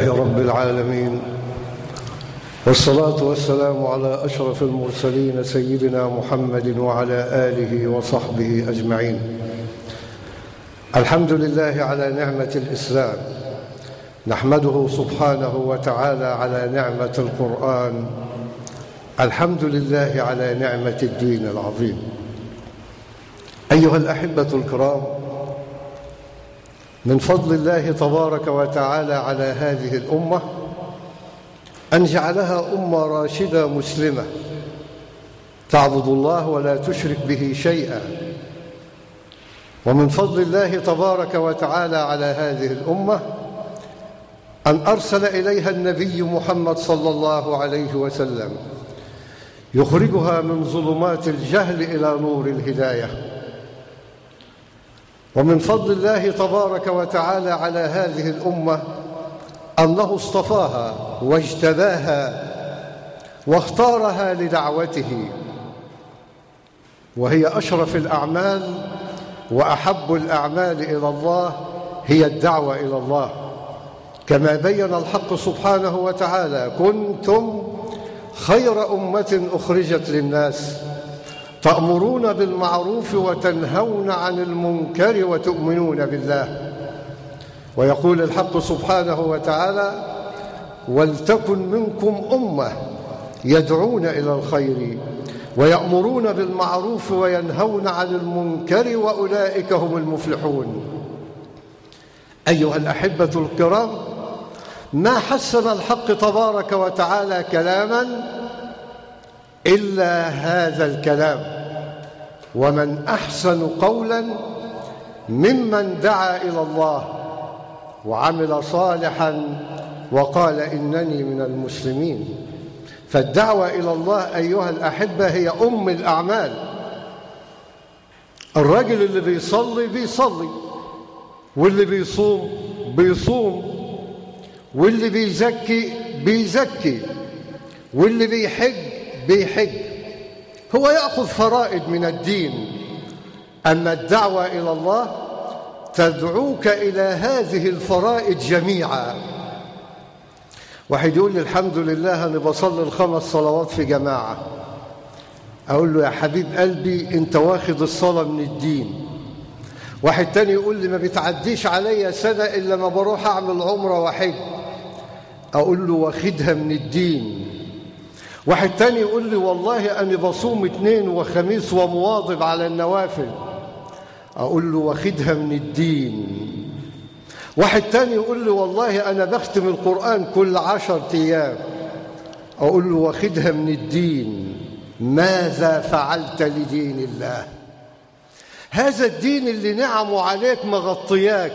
رب العالمين والصلاة والسلام على أشرف المرسلين سيدنا محمد وعلى آله وصحبه أجمعين الحمد لله على نعمة الإسلام نحمده سبحانه وتعالى على نعمة القرآن الحمد لله على نعمة الدين العظيم أيها الأحبة الكرام من فضل الله تبارك وتعالى على هذه الأمة أن جعلها أمة راشدة مسلمة تعبد الله ولا تشرك به شيئا ومن فضل الله تبارك وتعالى على هذه الأمة أن أرسل إليها النبي محمد صلى الله عليه وسلم يخرجها من ظلمات الجهل إلى نور الهداية ومن فضل الله تبارك وتعالى على هذه الأمة أنه اصطفاها واجتباها واختارها لدعوته وهي أشرف الأعمال وأحب الأعمال إلى الله هي الدعوة إلى الله كما بين الحق سبحانه وتعالى كنتم خير أمة أخرجت للناس تأمرون بالمعروف وتنهون عن المنكر وتؤمنون بالله ويقول الحق سبحانه وتعالى ولتكن منكم أمة يدعون إلى الخير ويأمرون بالمعروف وينهون عن المنكر وأولئك هم المفلحون أيها الأحبة الكرام ما حسن الحق تبارك وتعالى كلاما إلا هذا الكلام ومن أحسن قولا ممن دعا إلى الله وعمل صالحا وقال إنني من المسلمين فالدعوة إلى الله أيها الأحبة هي أم الأعمال الرجل اللي بيصلي بيصلي واللي بيصوم بيصوم واللي بيزكي بيزكي واللي بيحج بيحج هو يأخذ فرائد من الدين أما الدعوة إلى الله تدعوك إلى هذه الفرائد جميعا واحد يقول لي الحمد لله أنا بصلي الخمس صلوات في جماعة أقول له يا حبيب قلبي أنت واخد الصلاة من الدين واحد تاني يقول لي ما بتعديش عليا سنة إلا ما بروح أعمل عمرة وحج أقول له واخدها من الدين واحد تاني يقول لي والله أنا بصوم اثنين وخميس ومواظب على النوافل أقول له واخدها من الدين واحد تاني يقول لي والله أنا بختم القرآن كل عشر أيام أقول له واخدها من الدين ماذا فعلت لدين الله هذا الدين اللي نعمه عليك مغطياك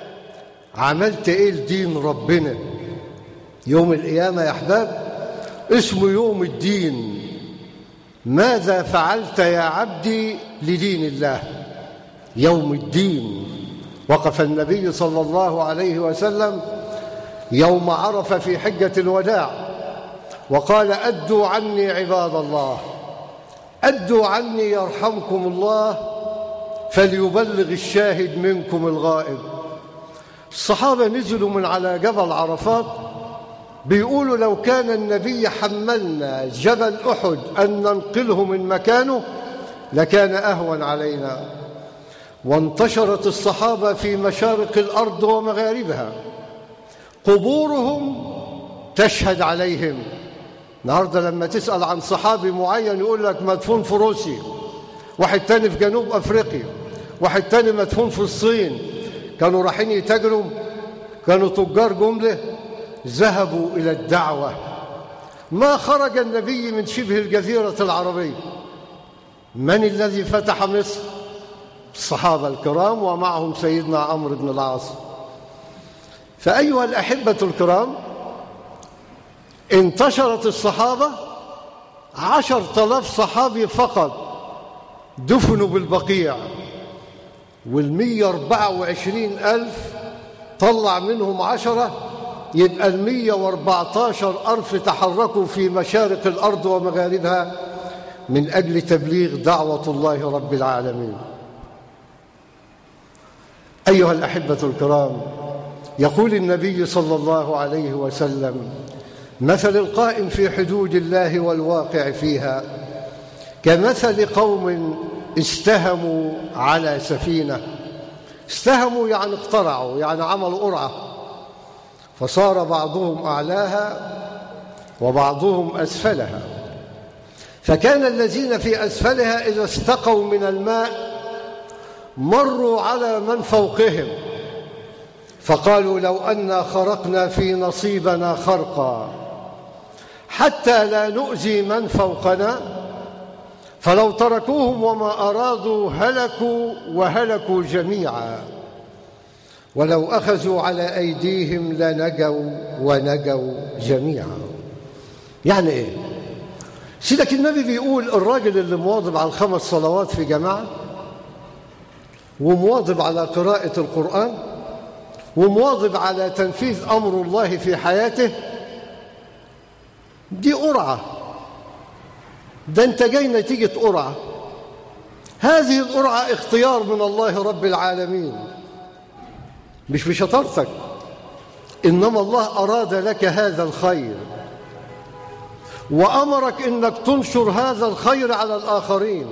عملت ايه لدين ربنا يوم القيامة يا أحباب اسمه يوم الدين ماذا فعلت يا عبدي لدين الله يوم الدين وقف النبي صلى الله عليه وسلم يوم عرف في حجة الوداع وقال أدوا عني عباد الله أدوا عني يرحمكم الله فليبلغ الشاهد منكم الغائب الصحابة نزلوا من على جبل عرفات بيقولوا لو كان النبي حملنا جبل أحد أن ننقله من مكانه لكان أهون علينا وانتشرت الصحابة في مشارق الأرض ومغاربها قبورهم تشهد عليهم النهاردة لما تسأل عن صحابي معين يقول لك مدفون في روسيا واحد تاني في جنوب أفريقيا واحد تاني مدفون في الصين كانوا رايحين يتاجروا كانوا تجار جملة ذهبوا إلى الدعوة ما خرج النبي من شبه الجزيرة العربية من الذي فتح مصر الصحابة الكرام ومعهم سيدنا عمرو بن العاص فأيها الأحبة الكرام انتشرت الصحابة عشر تلاف صحابي فقط دفنوا بالبقيع والمية أربعة وعشرين ألف طلع منهم عشرة يبقى المية واربعتاشر ألف تحركوا في مشارق الأرض ومغاربها من أجل تبليغ دعوة الله رب العالمين أيها الأحبة الكرام يقول النبي صلى الله عليه وسلم مثل القائم في حدود الله والواقع فيها كمثل قوم استهموا على سفينة استهموا يعني اقترعوا يعني عملوا قرعة فصار بعضهم أعلاها وبعضهم أسفلها فكان الذين في أسفلها إذا استقوا من الماء مروا على من فوقهم فقالوا لو أنا خرقنا في نصيبنا خرقا حتى لا نؤذي من فوقنا فلو تركوهم وما أرادوا هلكوا وهلكوا جميعا ولو أخذوا على أيديهم لنجوا ونجوا جميعا يعني إيه؟ سيدك النبي بيقول الراجل اللي مواظب على الخمس صلوات في جماعة ومواظب على قراءة القرآن ومواظب على تنفيذ أمر الله في حياته دي قرعة ده انت جاي نتيجة قرعة هذه القرعة اختيار من الله رب العالمين مش بشطارتك إنما الله أراد لك هذا الخير وأمرك إنك تنشر هذا الخير على الآخرين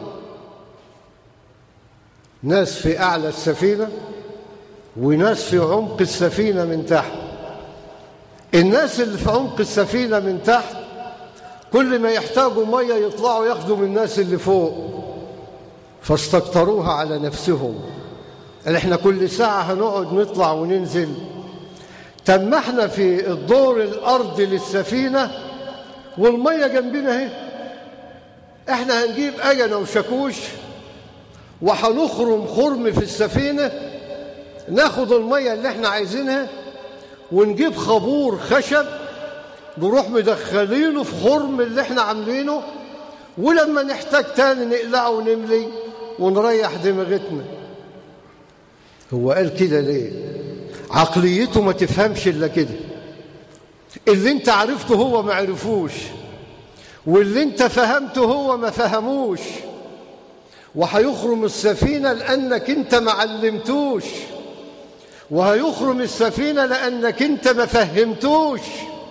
ناس في أعلى السفينة وناس في عمق السفينة من تحت الناس اللي في عمق السفينة من تحت كل ما يحتاجوا مية يطلعوا ياخدوا من الناس اللي فوق فاستكتروها على نفسهم قال احنا كل ساعة هنقعد نطلع وننزل طب ما احنا في الدور الأرضي للسفينة والمية جنبنا اهي احنا هنجيب أجنة وشاكوش وهنخرم خرم في السفينة ناخد المية اللي احنا عايزينها ونجيب خبور خشب نروح مدخلينه في خرم اللي احنا عاملينه ولما نحتاج تاني نقلعه ونملي ونريح دماغتنا هو قال كده ليه عقليته ما تفهمش الا كده اللي انت عرفته هو ما عرفوش واللي انت فهمته هو ما فهموش وهيخرم السفينة لأنك انت ما علمتوش وهيخرم السفينة لأنك انت ما فهمتوش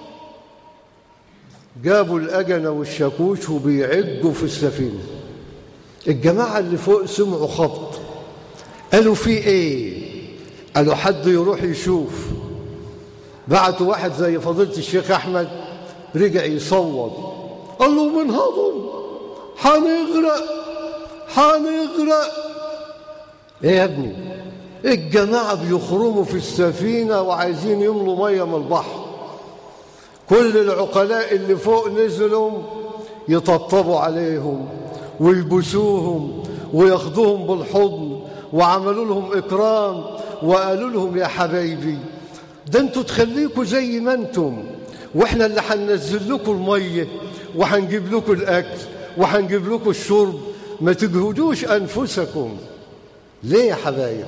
جابوا الأجنة والشاكوش وبيعجوا في السفينة الجماعة اللي فوق سمعوا خبط قالوا في ايه قالوا حد يروح يشوف بعتوا واحد زي فضيلة الشيخ أحمد رجع يصوت قال له من هضم هنغرق هنغرق ايه يا ابني الجماعة بيخرموا في السفينة وعايزين يملوا مية من البحر كل العقلاء اللي فوق نزلوا يطبطبوا عليهم ويبوسوهم وياخدوهم بالحضن وعملوا لهم إكرام وقالوا لهم يا حبايبي ده انتوا تخليكوا زي ما انتم واحنا اللي هننزل لكم الميه وهنجيب لكم الاكل وهنجيب لكم الشرب ما تجهدوش انفسكم ليه يا حبايب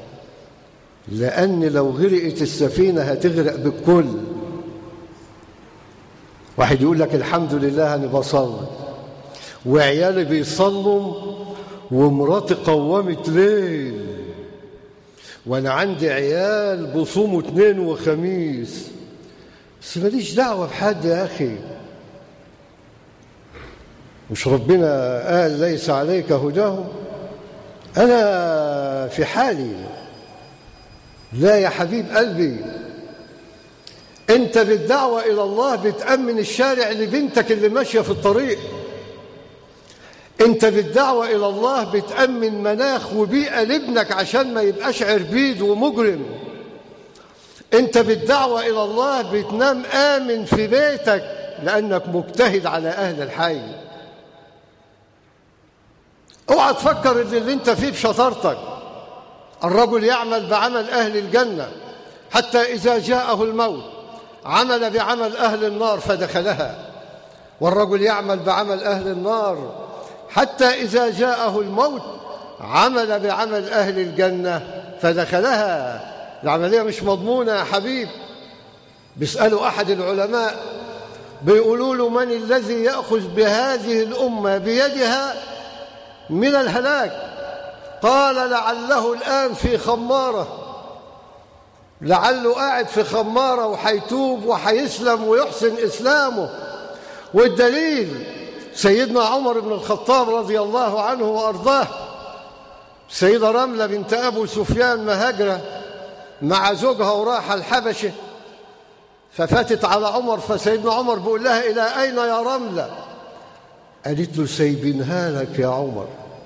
لان لو غرقت السفينه هتغرق بالكل واحد يقول لك الحمد لله انا بصلي وعيالي بيصلوا ومراتي قومت ليل وانا عندي عيال بصوموا اثنين وخميس بس ماليش دعوه بحد يا اخي مش ربنا قال ليس عليك هداهم انا في حالي لا يا حبيب قلبي انت بالدعوه الى الله بتامن الشارع لبنتك اللي ماشيه في الطريق انت بالدعوة الى الله بتأمن مناخ وبيئة لابنك عشان ما يبقاش عربيد ومجرم انت بالدعوة الى الله بتنام آمن في بيتك لأنك مجتهد على أهل الحي اوعى تفكر ان اللي انت فيه بشطارتك الرجل يعمل بعمل أهل الجنة حتى إذا جاءه الموت عمل بعمل أهل النار فدخلها والرجل يعمل بعمل أهل النار حتى إذا جاءه الموت عمل بعمل أهل الجنة فدخلها العملية مش مضمونة يا حبيب بيسألوا أحد العلماء بيقولوا له من الذي يأخذ بهذه الأمة بيدها من الهلاك قال لعله الآن في خمارة لعله قاعد في خمارة وحيتوب وحيسلم ويحسن إسلامه والدليل سيدنا عمر بن الخطاب رضي الله عنه وأرضاه سيدة رملة بنت أبو سفيان مهاجرة مع زوجها وراح الحبشة ففاتت على عمر فسيدنا عمر بيقول لها إلى أين يا رملة قالت له سايبينها لك يا عمر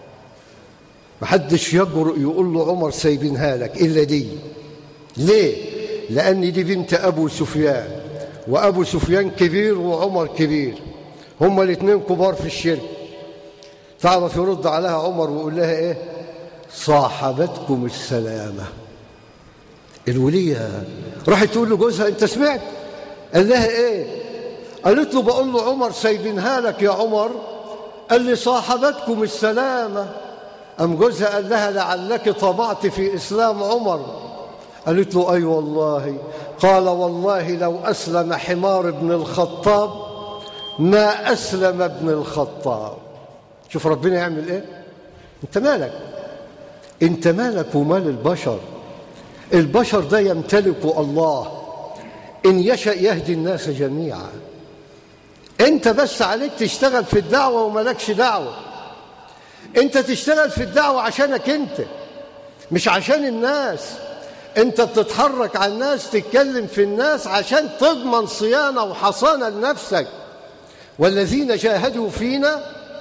محدش يجرؤ يقول له عمر سايبينها لك إلا دي ليه؟ لأن دي بنت أبو سفيان وأبو سفيان كبير وعمر كبير هما الاثنين كبار في الشرك تعرف يرد عليها عمر ويقول لها إيه؟ صاحبتكم السلامة الولية راحت تقول له جوزها أنت سمعت؟ قال لها إيه؟ قالت له بقول له عمر سايبينها لك يا عمر قال لي صاحبتكم السلامة أم جوزها قال لها لعلك طمعت في إسلام عمر قالت له أي أيوة والله قال والله لو أسلم حمار ابن الخطاب ما أسلم ابن الخطاب شوف ربنا يعمل إيه أنت مالك أنت مالك ومال البشر البشر ده يمتلك الله إن يشأ يهدي الناس جميعا أنت بس عليك تشتغل في الدعوة وملكش دعوة أنت تشتغل في الدعوة عشانك أنت مش عشان الناس أنت بتتحرك على الناس تتكلم في الناس عشان تضمن صيانة وحصانة لنفسك والذين جاهدوا فينا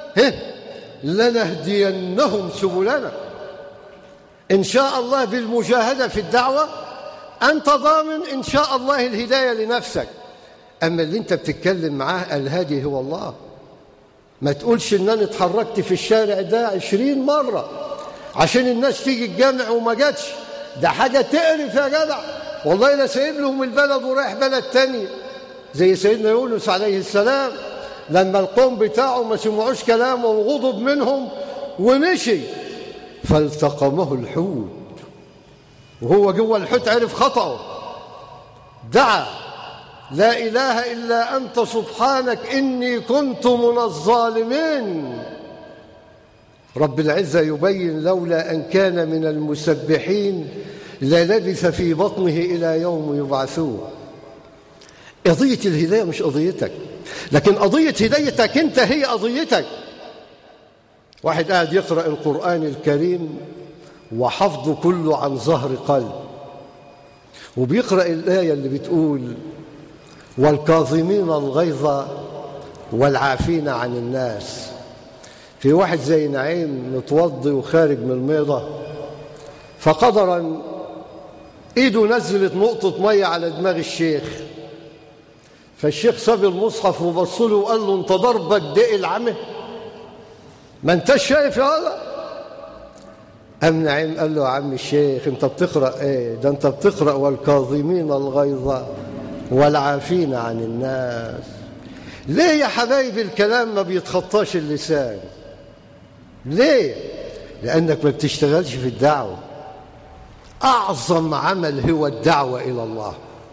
لنهدينهم سبلنا إن شاء الله بالمجاهدة في الدعوة أنت ضامن إن شاء الله الهداية لنفسك أما اللي أنت بتتكلم معاه الهادي هو الله ما تقولش إن أنا اتحركت في الشارع ده عشرين مرة عشان الناس تيجي الجامع وما جاتش ده حاجة تقرف يا جدع والله أنا سايب لهم البلد ورايح بلد تانية زي سيدنا يونس عليه السلام لما القوم بتاعه ما سمعوش كلامه وغضب منهم ومشي فالتقمه الحوت وهو جوه الحوت عرف خطأه دعا لا إله إلا أنت سبحانك إني كنت من الظالمين رب العزة يبين لولا أن كان من المسبحين للبث في بطنه إلى يوم يبعثون قضية الهداية مش قضيتك لكن قضية هدايتك أنت هي قضيتك واحد قاعد يقرأ القرآن الكريم وحفظه كله عن ظهر قلب وبيقرأ الآية اللي بتقول والكاظمين الغيظ والعافين عن الناس في واحد زي نعيم متوضي وخارج من الميضة فقدرا ايده نزلت نقطة مية على دماغ الشيخ فالشيخ ساب المصحف وبص له وقال له انت ضربك دق العمى ما انتش شايف يا ولد قام نعيم قال له يا عم الشيخ انت بتقرا ايه ده انت بتقرا والكاظمين الغيظ والعافين عن الناس ليه يا حبايبي الكلام ما بيتخطاش اللسان ليه لانك ما بتشتغلش في الدعوه اعظم عمل هو الدعوه الى الله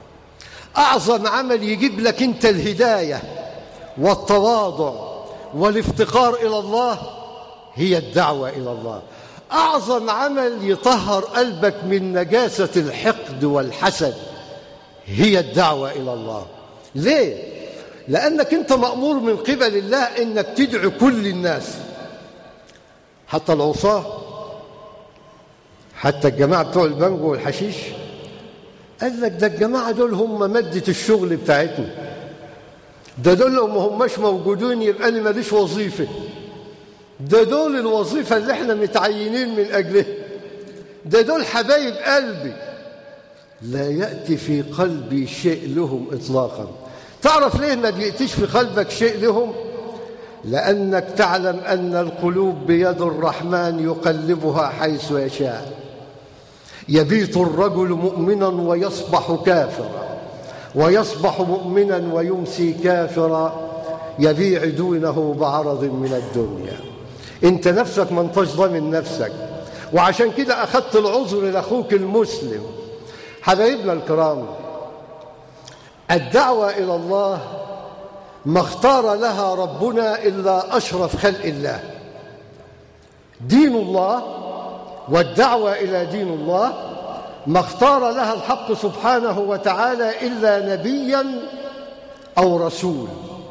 اعظم عمل يجيب لك انت الهدايه والتواضع والافتقار الى الله هي الدعوه الى الله اعظم عمل يطهر قلبك من نجاسه الحقد والحسد هي الدعوه الى الله ليه لانك انت مامور من قبل الله انك تدعو كل الناس حتى العصاه حتى الجماعه بتوع البنجو والحشيش قال لك ده الجماعه دول هم ماده الشغل بتاعتنا ده دول لو ما هماش موجودين يبقى انا ماليش وظيفه ده دول الوظيفه اللي احنا متعينين من اجلها ده دول حبايب قلبي لا ياتي في قلبي شيء لهم اطلاقا تعرف ليه ما بياتيش في قلبك شيء لهم لانك تعلم ان القلوب بيد الرحمن يقلبها حيث يشاء يبيت الرجل مؤمنا ويصبح كافرا ويصبح مؤمنا ويمسي كافرا يبيع دونه بعرض من الدنيا انت نفسك ما انتش ضامن نفسك وعشان كده اخذت العذر لاخوك المسلم حبايبنا الكرام الدعوه الى الله ما اختار لها ربنا الا اشرف خلق الله دين الله والدعوه الى دين الله ما اختار لها الحق سبحانه وتعالى إلا نبيا أو رسول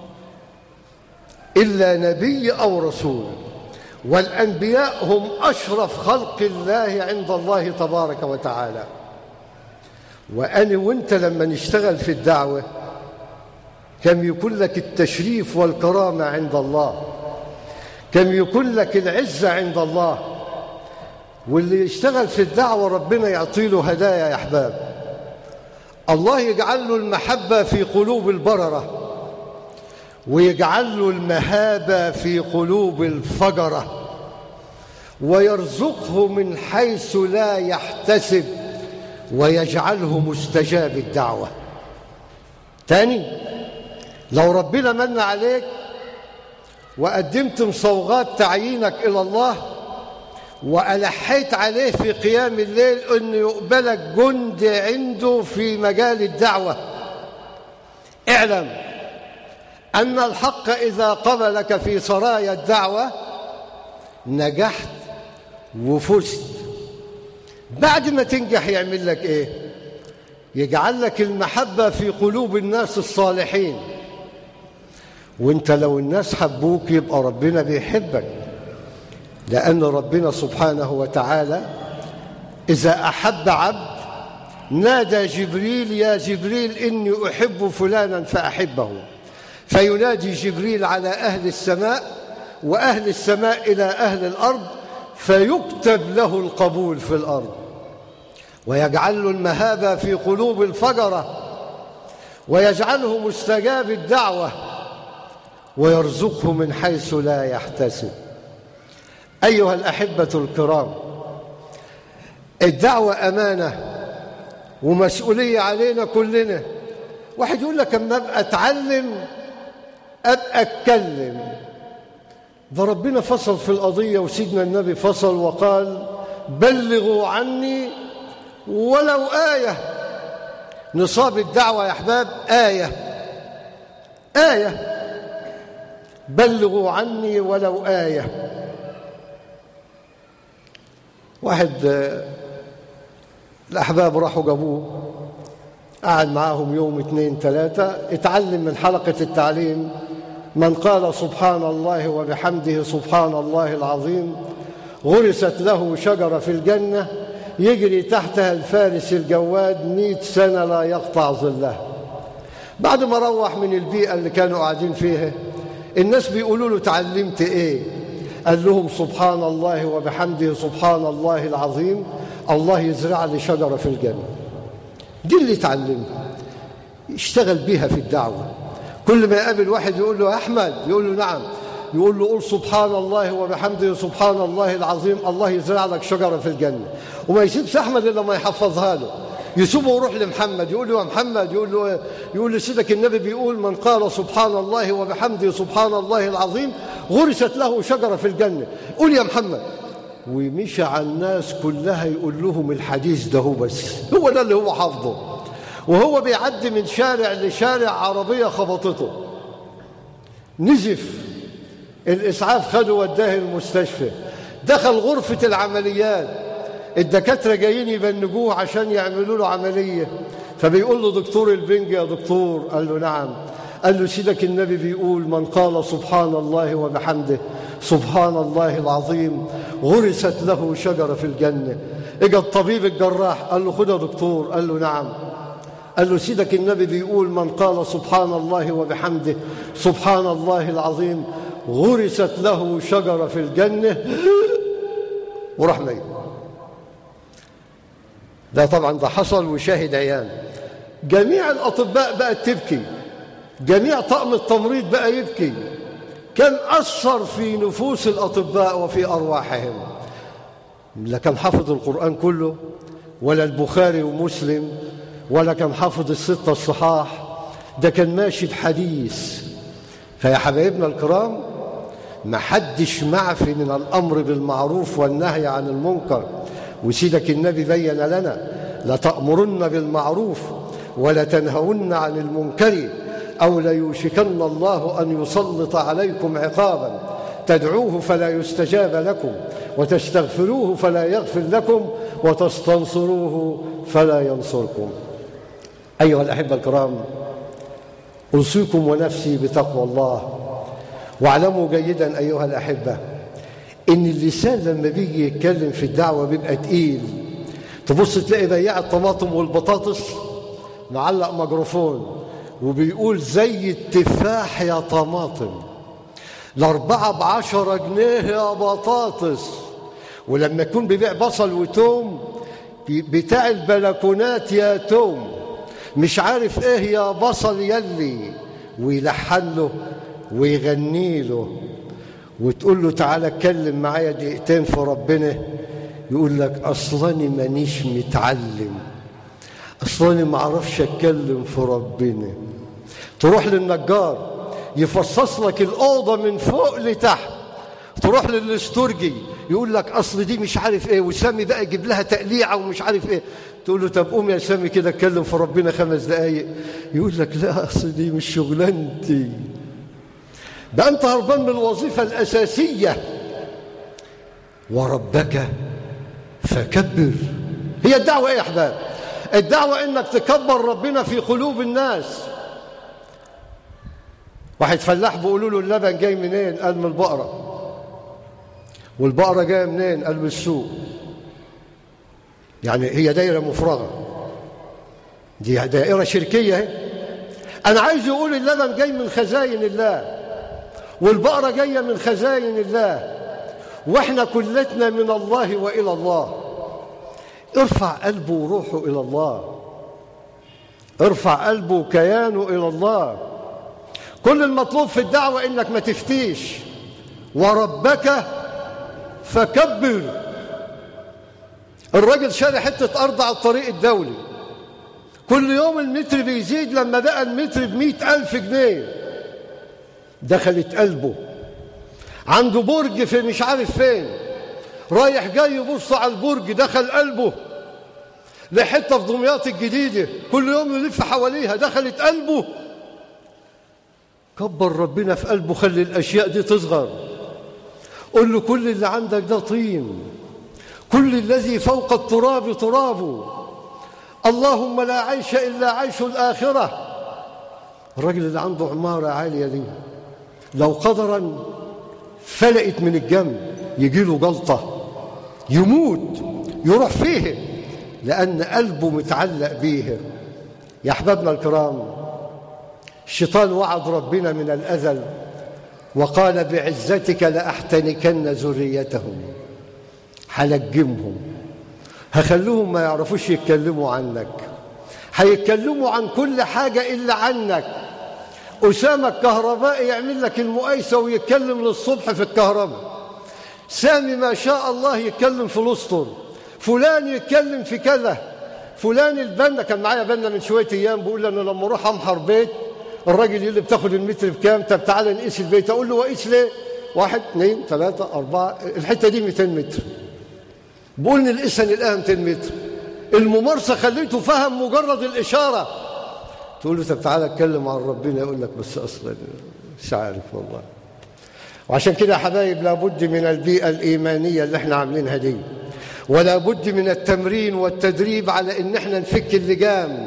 إلا نبي أو رسول والأنبياء هم أشرف خلق الله عند الله تبارك وتعالى وأنا وإنت لما نشتغل في الدعوة كم يكون لك التشريف والكرامة عند الله كم يكون لك العزة عند الله واللي يشتغل في الدعوة ربنا يعطي له هدايا يا أحباب الله يجعل له المحبة في قلوب البررة ويجعل له المهابة في قلوب الفجرة ويرزقه من حيث لا يحتسب ويجعله مستجاب الدعوة تاني لو ربنا من عليك وقدمت مصوغات تعيينك إلى الله وألحيت عليه في قيام الليل أنه يقبلك جند عنده في مجال الدعوة اعلم أن الحق إذا قبلك في سرايا الدعوة نجحت وفزت بعد ما تنجح يعمل لك إيه يجعل لك المحبة في قلوب الناس الصالحين وانت لو الناس حبوك يبقى ربنا بيحبك لأن ربنا سبحانه وتعالى إذا أحب عبد نادى جبريل يا جبريل إني أحب فلانا فأحبه فينادي جبريل على أهل السماء وأهل السماء إلى أهل الأرض فيكتب له القبول في الأرض ويجعل له المهابة في قلوب الفجرة ويجعله مستجاب الدعوة ويرزقه من حيث لا يحتسب أيها الأحبة الكرام الدعوة أمانة ومسؤولية علينا كلنا واحد يقول لك أما أبقى أتعلم أبقى أتكلم ده ربنا فصل في القضية وسيدنا النبي فصل وقال بلغوا عني ولو آية نصاب الدعوة يا أحباب آية آية بلغوا عني ولو آية واحد الأحباب راحوا جابوه قعد معاهم يوم اثنين ثلاثة اتعلم من حلقة التعليم من قال سبحان الله وبحمده سبحان الله العظيم غرست له شجرة في الجنة يجري تحتها الفارس الجواد مئة سنة لا يقطع ظله بعد ما روح من البيئة اللي كانوا قاعدين فيها الناس بيقولوا له تعلمت ايه قال لهم سبحان الله وبحمده سبحان الله العظيم الله يزرع لي شجرة في الجنة دي اللي تعلمها يشتغل بيها في الدعوة كل ما يقابل واحد يقول له أحمد يقول له نعم يقول له قول سبحان الله وبحمده سبحان الله العظيم الله يزرع لك شجرة في الجنة وما يسيبش أحمد إلا ما يحفظها له يسيبه ويروح لمحمد يقول له يا محمد يقول له يقول لسيدك النبي بيقول من قال سبحان الله وبحمده سبحان الله العظيم غرست له شجرة في الجنة قول يا محمد ومشى على الناس كلها يقول لهم الحديث ده هو بس هو ده اللي هو حافظه وهو بيعدي من شارع لشارع عربية خبطته نزف الإسعاف خده وداه المستشفى دخل غرفة العمليات الدكاترة جايين يبنجوه عشان يعملوا له عملية فبيقول له دكتور البنج يا دكتور قال له نعم قال له سيدك النبي بيقول من قال سبحان الله وبحمده سبحان الله العظيم غرست له شجرة في الجنة اجى الطبيب الجراح قال له خد يا دكتور قال له نعم قال له سيدك النبي بيقول من قال سبحان الله وبحمده سبحان الله العظيم غرست له شجرة في الجنة وراح ميت ده طبعا ده حصل وشاهد عيان جميع الأطباء بقت تبكي جميع طقم التمريض بقى يبكي كان أثر في نفوس الأطباء وفي أرواحهم لا كان حافظ القرآن كله ولا البخاري ومسلم ولا كان حافظ الستة الصحاح ده كان ماشي بحديث فيا حبايبنا الكرام ما حدش معفي من الأمر بالمعروف والنهي عن المنكر وسيدك النبي بين لنا لتأمرن بالمعروف ولتنهون عن المنكر أو ليوشكن الله أن يسلط عليكم عقابا تدعوه فلا يستجاب لكم وتستغفروه فلا يغفر لكم وتستنصروه فلا ينصركم أيها الأحبة الكرام أوصيكم ونفسي بتقوى الله واعلموا جيدا أيها الأحبة إن اللسان لما بيجي يتكلم في الدعوة بيبقى تقيل تبص تلاقي بياع الطماطم والبطاطس معلق ميكروفون وبيقول زي التفاح يا طماطم الأربعة بعشرة جنيه يا بطاطس ولما يكون بيبيع بصل وتوم بتاع البلكونات يا توم مش عارف ايه يا بصل يلي ويلحن له ويغني له وتقول له تعالى اتكلم معايا دقيقتين في ربنا يقول لك اصلاني مانيش متعلم اصلاني ما اعرفش اتكلم في ربنا تروح للنجار يفصص لك الاوضه من فوق لتحت تروح للاسترجي يقول لك اصل دي مش عارف ايه وسامي بقى يجيب لها تقليعه ومش عارف ايه تقول له طب قوم يا سامي كده اتكلم في ربنا خمس دقايق يقول لك لا اصل دي مش شغلانتي ده انت هربان من الوظيفه الاساسيه وربك فكبر هي الدعوه ايه يا احباب الدعوه انك تكبر ربنا في قلوب الناس واحد فلاح بيقولوا له اللبن جاي منين قال من البقره والبقره جايه منين قال من السوق يعني هي دايره مفرغه دي دائره شركيه اهي انا عايز يقول اللبن جاي من خزاين الله والبقره جايه من خزاين الله واحنا كلتنا من الله والى الله ارفع قلبه وروحه الى الله ارفع قلبه وكيانه الى الله كل المطلوب في الدعوه انك ما تفتيش وربك فكبر الراجل شاري حته ارض على الطريق الدولي كل يوم المتر بيزيد لما بقى المتر بمئة ألف جنيه دخلت قلبه عنده برج في مش عارف فين رايح جاي يبص على البرج دخل قلبه لحته في دمياط الجديده كل يوم يلف حواليها دخلت قلبه كبر ربنا في قلبه خلي الاشياء دي تصغر قل له كل اللي عندك ده طين كل الذي فوق التراب تراب اللهم لا عيش الا عيش الاخره الراجل اللي عنده عماره عاليه دي لو قدرا فلقت من الجنب يجي له جلطة يموت يروح فيه لأن قلبه متعلق بيه يا أحبابنا الكرام الشيطان وعد ربنا من الأزل وقال بعزتك لأحتنكن ذريتهم هلجمهم هخلوهم ما يعرفوش يتكلموا عنك هيتكلموا عن كل حاجة إلا عنك أسامة الكهربائي يعمل لك المقايسة ويتكلم للصبح في الكهرباء سامي ما شاء الله يتكلم في الأسطر فلان يتكلم في كذا فلان البنا كان معايا بنا من شوية أيام بيقول أنا لما أروح أمحر بيت الراجل يقول لي بتاخد المتر بكام طب تعالى نقيس البيت أقول له وقيس ليه واحد اثنين ثلاثة أربعة الحتة دي 200 متر بقول نقيسها نلاقيها 200 متر الممارسة خليته فهم مجرد الإشارة تقول له طب تعالى اتكلم عن ربنا يقول لك بس اصلا مش عارف والله وعشان كده يا حبايب لابد من البيئه الايمانيه اللي احنا عاملينها دي ولا بد من التمرين والتدريب على ان احنا نفك اللجام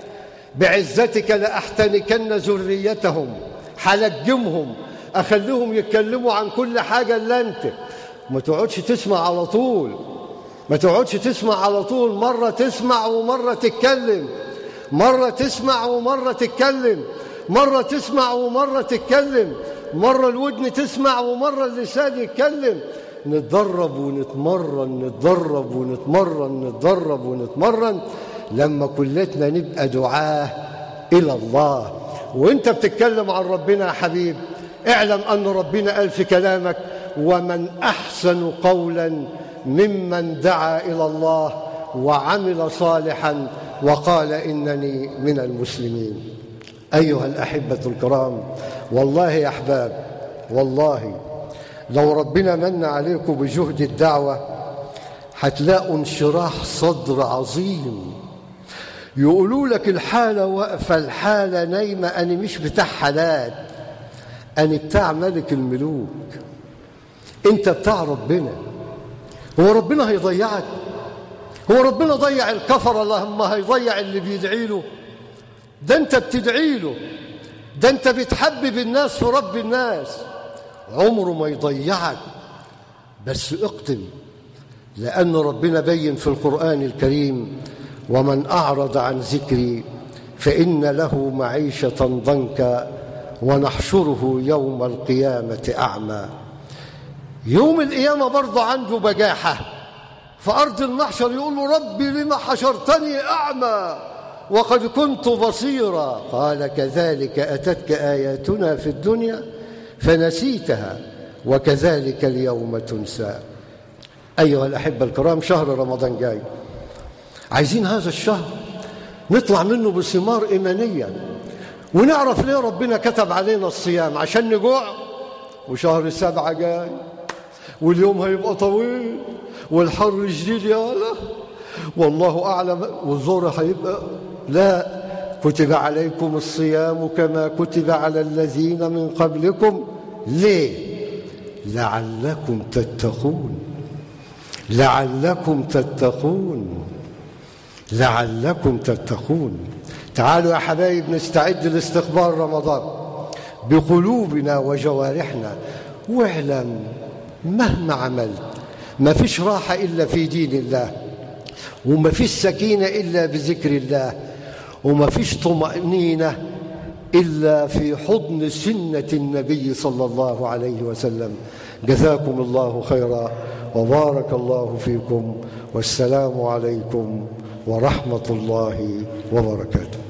بعزتك لاحتنكن ذريتهم حلجمهم اخليهم يتكلموا عن كل حاجه الا انت ما تقعدش تسمع على طول ما تقعدش تسمع على طول مره تسمع ومره تتكلم مرة تسمع ومرة تتكلم مرة تسمع ومرة تتكلم مرة الودن تسمع ومرة اللسان يتكلم نتدرب ونتمرن نتدرب ونتمرن نتدرب ونتمرن لما كلتنا نبقى دعاه إلى الله وانت بتتكلم عن ربنا يا حبيب اعلم أن ربنا قال في كلامك ومن أحسن قولا ممن دعا إلى الله وعمل صالحا وقال إنني من المسلمين أيها الأحبة الكرام والله يا أحباب والله لو ربنا من عليكم بجهد الدعوة هتلاقوا انشراح صدر عظيم يقولوا لك الحالة واقفة الحالة نايمة أنا مش بتاع حالات أنا بتاع ملك الملوك انت بتاع ربنا هو ربنا هيضيعك هو ربنا ضيع الكفر اللهم هيضيع اللي بيدعي له ده انت بتدعي له ده انت بتحبب الناس في رب الناس عمره ما يضيعك بس اقتل لأن ربنا بين في القرآن الكريم ومن أعرض عن ذكري فإن له معيشة ضنكا ونحشره يوم القيامة أعمى يوم القيامة برضه عنده بجاحة في أرض المحشر يقول له ربي لما حشرتني أعمى وقد كنت بصيرا قال كذلك أتتك آياتنا في الدنيا فنسيتها وكذلك اليوم تنسى أيها الأحبة الكرام شهر رمضان جاي عايزين هذا الشهر نطلع منه بثمار إيمانية ونعرف ليه ربنا كتب علينا الصيام عشان نجوع وشهر سبعة جاي واليوم هيبقى طويل والحر شديد يا الله والله أعلم والزور هيبقى لا كتب عليكم الصيام كما كتب على الذين من قبلكم ليه لعلكم تتقون لعلكم تتقون لعلكم تتقون تعالوا يا حبايب نستعد لاستقبال رمضان بقلوبنا وجوارحنا واعلم مهما عملت ما فيش راحة إلا في دين الله وما فيش سكينة إلا بذكر الله وما فيش طمأنينة إلا في حضن سنة النبي صلى الله عليه وسلم جزاكم الله خيرا وبارك الله فيكم والسلام عليكم ورحمة الله وبركاته